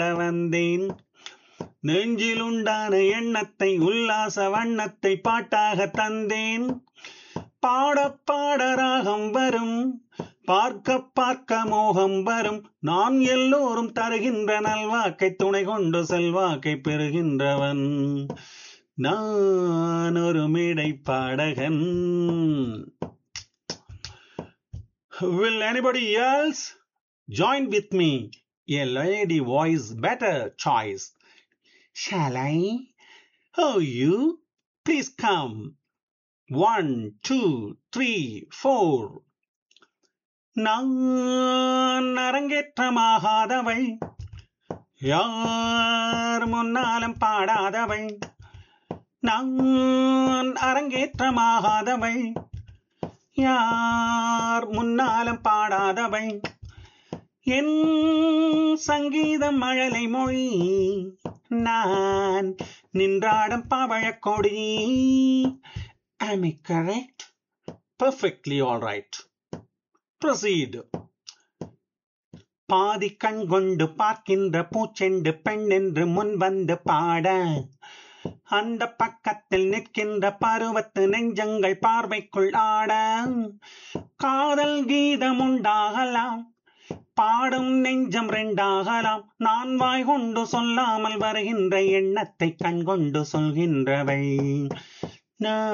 வந்தேன் நெஞ்சில் உண்டான எண்ணத்தை உல்லாச வண்ணத்தை பாட்டாக தந்தேன் பாட பாட ராகம் வரும் பார்க்க பார்க்க மோகம் வரும் நான் எல்லோரும் தருகின்ற நல்வாக்கை துணை கொண்டு செல்வாக்கை பெறுகின்றவன் நான் ஒரு மேடை பாடகன் Will anybody else join with me? A lady voice better choice. Shall I? Oh, you? Please come. One, two, three, four. நான் அரங்கேற்றமாகாதவள் யார் முன்னாலும் பாடாதவள் நான் அரங்கேற்றமாகாதவள் யார் முன்னாலும் பாடாதவள் என் சங்கீதம் மழலை மொழி நான் நின்றாடும் பவழக்கொடி Am I correct? Perfectly all right. Proceed. பாதி கண் கொண்டு பார்க்கின்ற பூச்செண்டு பெண் என்று முன் வந்து பாட அந்த பக்கத்தில் நிற்கின்ற பருவத்து நெஞ்சங்கள் பார்வைக்குள் ஆட காதல் கீதம் உண்டாகலாம் பாடும் நெஞ்சம் ரெண்டாகலாம் நான் வாய் கொண்டு சொல்லாமல் வருகின்ற எண்ணத்தை கண் கொண்டு சொல்கின்றவை நான்